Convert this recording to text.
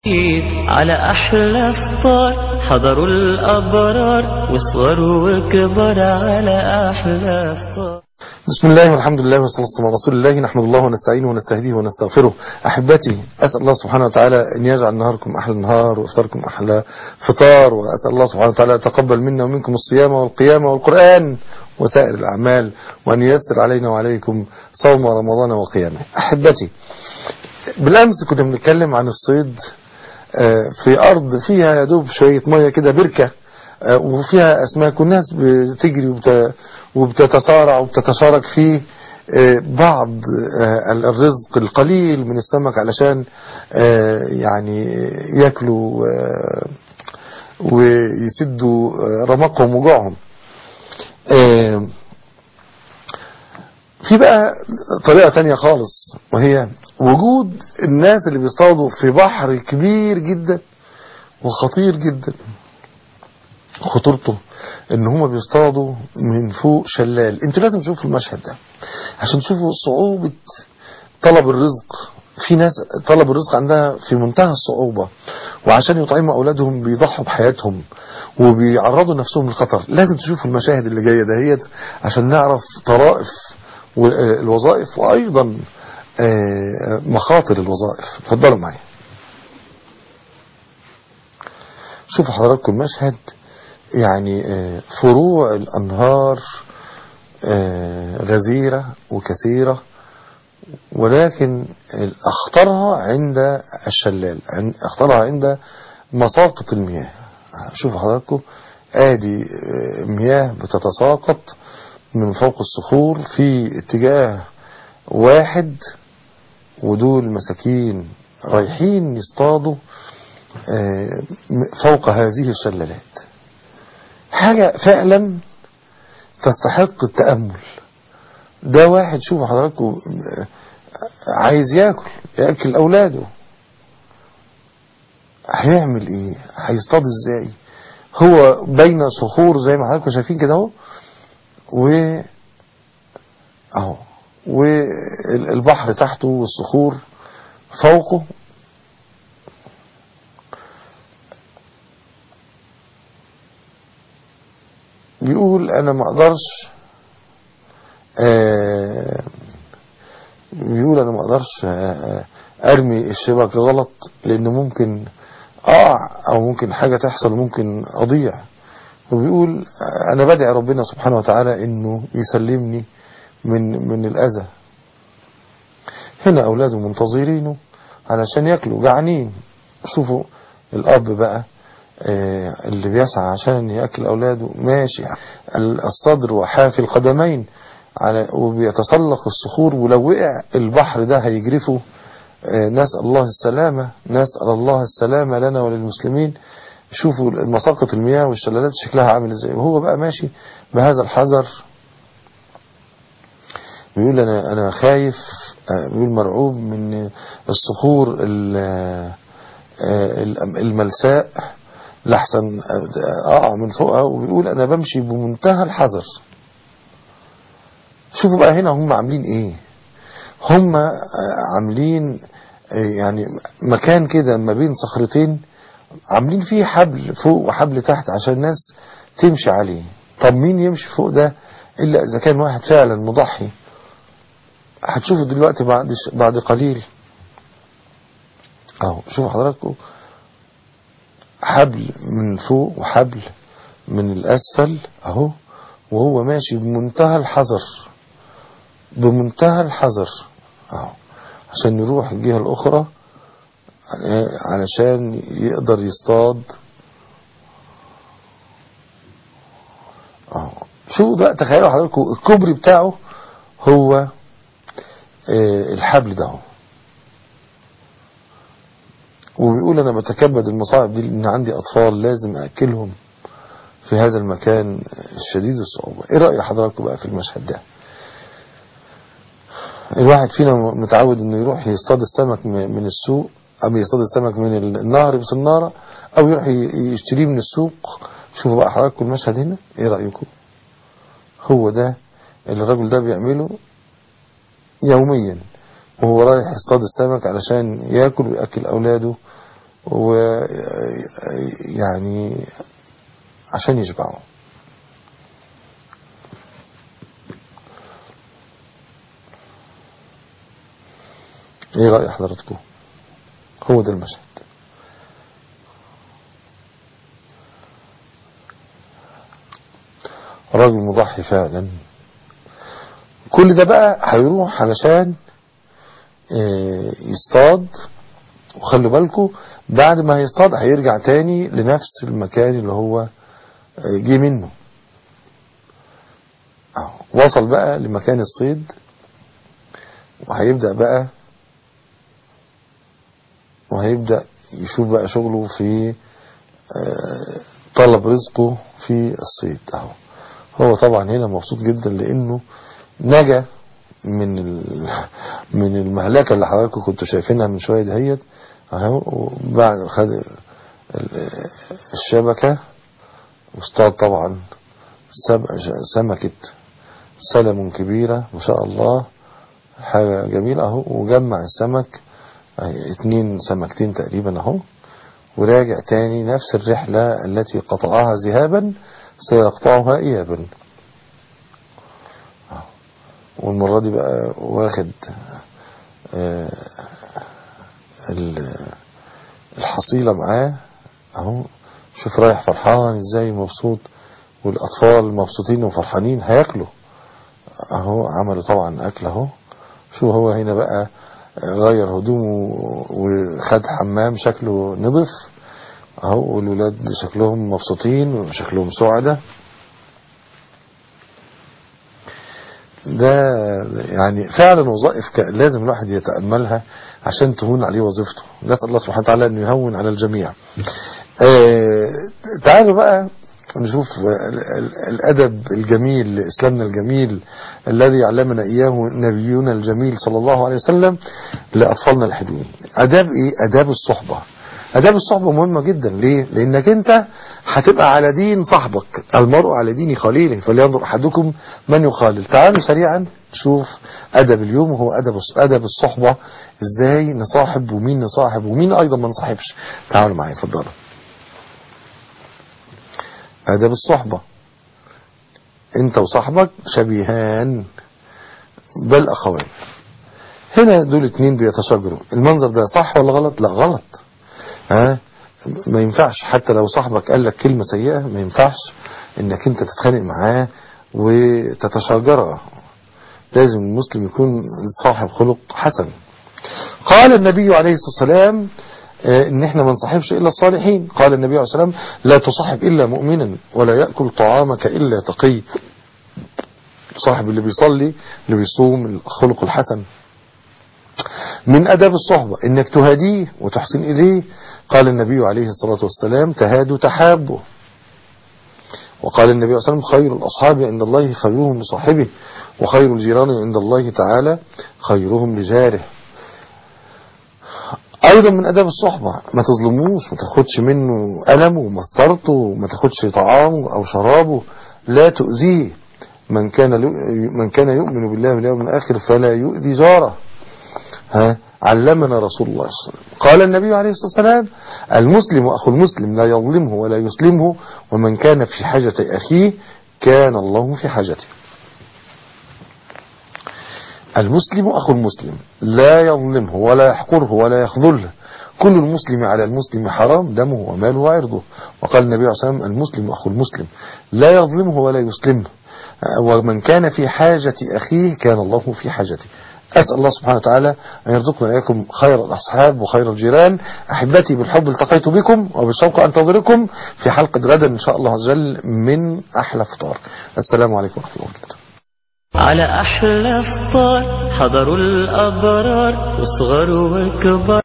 على أحلى فطار حضروا الأبرار وصغروا وكبر على أحلى فطار بسم الله والحمد لله والصلاة والسلام على رسول الله نحمد الله ونستعينه ونستهديه ونستغفره أحبتي أسأل الله سبحانه وتعالى أن يجعل نهاركم أحلى نهار وإفطاركم أحلى فطار وأسأل الله سبحانه وتعالى يتقبل منا ومنكم الصيام والقيام والقرآن وسائر الأعمال وأن ييسر علينا وعليكم صوم رمضان وقيامه أحبتي بالأمس كنا بنتكلم عن الصيد في أرض فيها يدوب شوية مية كده بركة وفيها أسماك والناس بتجري وبتتصارع وبتتشارك في بعض الرزق القليل من السمك علشان يعني ياكلوا ويسدوا رمقهم وجوعهم في بقى طريقة تانية خالص وهي وجود الناس اللي بيصطادوا في بحر كبير جدا وخطير جدا خطورته ان هما بيصطادوا من فوق شلال انتوا لازم تشوفوا المشهد ده عشان تشوفوا صعوبة طلب الرزق في ناس طلب الرزق عندها في منتهى الصعوبة وعشان يطعموا أولادهم بيضحوا بحياتهم وبيعرضوا نفسهم للخطر لازم تشوفوا المشاهد اللي جاية دهيت عشان نعرف طرائف الوظائف وأيضا مخاطر الوظائف اتفضلوا معايا شوفوا حضراتكم مشهد يعني فروع الأنهار غزيرة وكثيرة ولكن أخطرها عند الشلال أخطرها عند مساقط المياه شوفوا حضراتكم آدي مياه بتتساقط من فوق الصخور في اتجاه واحد ودول مساكين رايحين يصطادوا فوق هذه الشلالات حاجة فعلا تستحق التأمل ده واحد شوفوا حضراتكم عايز ياكل ياكل اولاده هيعمل ايه هيصطاد ازاي هو بين صخور زي ما حضراتكم شايفين كده اهو و اهو والبحر تحته والصخور فوقه بيقول انا ما اقدرش آه بيقول انا ما اقدرش آه ارمي الشبك غلط لان ممكن اقع او ممكن حاجة تحصل ممكن اضيع وبيقول انا بدعي ربنا سبحانه وتعالى انه يسلمني من من الاذى هنا اولاده منتظرينه علشان ياكلوا جعانين شوفوا الاب بقى اللي بيسعى عشان يأكل أولاده ماشي الصدر وحافي القدمين على وبيتسلق الصخور ولو وقع البحر ده هيجرفه نسأل الله السلامة نسأل الله السلامة لنا وللمسلمين شوفوا المساقط المياه والشلالات شكلها عامل ازاي وهو بقى ماشي بهذا الحذر بيقول انا انا خايف بيقول مرعوب من الصخور الملساء لحسن اقع من فوقها وبيقول انا بمشي بمنتهى الحذر شوفوا بقى هنا هم عاملين ايه هم عاملين يعني مكان كده ما بين صخرتين عاملين فيه حبل فوق وحبل تحت عشان الناس تمشي عليه طب مين يمشي فوق ده الا اذا كان واحد فعلا مضحي هتشوفوا دلوقتي بعد بعد قليل اهو شوفوا حضراتكم حبل من فوق وحبل من الأسفل أهو وهو ماشي بمنتهى الحذر بمنتهى الحذر أهو عشان يروح الجهة الأخرى علشان يقدر يصطاد أهو شو بقى تخيلوا حضراتكم الكوبري بتاعه هو الحبل ده اهو وبيقول انا بتكبد المصاعب دي لان عندي اطفال لازم اكلهم في هذا المكان الشديد الصعوبة ايه رأي حضراتكم بقى في المشهد ده الواحد فينا متعود انه يروح يصطاد السمك من السوق او يصطاد السمك من النهر بصنارة او يروح يشتريه من السوق شوفوا بقى حضراتكم المشهد هنا ايه رأيكم هو ده اللي الراجل ده بيعمله يوميا وهو رايح يصطاد السمك علشان ياكل ويأكل أولاده ويعني عشان يشبعوا ايه رأي حضراتكم هو ده المشهد راجل مضحي فعلا كل ده بقى هيروح علشان آه، يصطاد وخلوا بالكم بعد ما هيصطاد هيرجع تاني لنفس المكان اللي هو آه، جه منه أهو، وصل بقى لمكان الصيد وهيبدأ بقى وهيبدأ يشوف بقى شغله في آه، طلب رزقه في الصيد اهو هو طبعا هنا مبسوط جدا لانه نجا من ال... من المهلكه اللي حضراتكم كنتوا شايفينها من شويه دهيت اهو وبعد خد ال- الشبكه واصطاد طبعا سب... سمكه سلم كبيره ما شاء الله حاجه جميله اهو وجمع السمك أهي اتنين سمكتين تقريبا اهو وراجع تاني نفس الرحلة التي قطعها ذهابا سيقطعها إيابا والمرة دي بقى واخد آه، ال- الحصيلة معاه اهو شوف رايح فرحان ازاي مبسوط والأطفال مبسوطين وفرحانين هياكلوا اهو عملوا طبعا أكل اهو شو هو هنا بقى غير هدومه وخد حمام شكله نظف اهو والولاد شكلهم مبسوطين وشكلهم سعداء ده يعني فعلا وظائف ك- لازم الواحد يتأملها عشان تهون عليه وظيفته نسأل الله سبحانه وتعالى أنه يهون على الجميع آه، تعالوا بقى نشوف ال- ال- الأدب الجميل إسلامنا الجميل الذي علمنا إياه نبينا الجميل صلى الله عليه وسلم لأطفالنا الحلوين أداب إيه؟ أداب الصحبة أداب الصحبة مهمة جدا ليه؟ لأنك أنت هتبقى على دين صاحبك المرء على دين خليله فلينظر أحدكم من يخالل تعالوا سريعا نشوف أدب اليوم وهو أدب أدب الصحبة إزاي نصاحب ومين نصاحب ومين أيضا ما نصاحبش تعالوا معايا اتفضلوا آداب الصحبة انت وصاحبك شبيهان بل اخوان هنا دول اتنين بيتشاجروا المنظر ده صح ولا غلط لا غلط ها ما ينفعش حتى لو صاحبك قال لك كلمة سيئة ما ينفعش انك انت تتخانق معاه وتتشاجر لازم المسلم يكون صاحب خلق حسن قال النبي عليه الصلاة والسلام آه، ان احنا ما نصاحبش الا الصالحين قال النبي عليه الصلاة والسلام لا تصاحب الا مؤمنا ولا يأكل طعامك الا تقي صاحب اللي بيصلي اللي بيصوم الخلق الحسن من أداب الصحبة إنك تهديه وتحسن إليه قال النبي عليه الصلاة والسلام تهادوا تحابوا وقال النبي صلى الله عليه وسلم خير الأصحاب عند الله خيرهم لصاحبه وخير الجيران عند الله تعالى خيرهم لجاره أيضا من أداب الصحبة ما تظلموش ما تاخدش منه ألمه ومسطرته ما تاخدش طعامه أو شرابه لا تؤذيه من كان من كان يؤمن بالله واليوم الآخر فلا يؤذي جاره ها علمنا رسول الله صلى الله عليه وسلم قال النبي عليه الصلاة والسلام المسلم أخو المسلم لا يظلمه ولا يسلمه ومن كان في حاجة أخيه كان الله في حاجته المسلم أخو المسلم لا يظلمه ولا يحقره ولا يخذله كل المسلم على المسلم حرام دمه وماله وعرضه وقال النبي عليه الصلاة والسلام المسلم أخو المسلم لا يظلمه ولا يسلمه ومن كان في حاجة أخيه كان الله في حاجته أسأل الله سبحانه وتعالى أن يرزقنا إياكم خير الأصحاب وخير الجيران أحبتي بالحب التقيت بكم وبالشوق أنتظركم في حلقة غدا إن شاء الله عز وجل من أحلى فطار السلام عليكم ورحمة الله وبركاته على أحلى فطار حضروا الأبرار وصغروا وكبار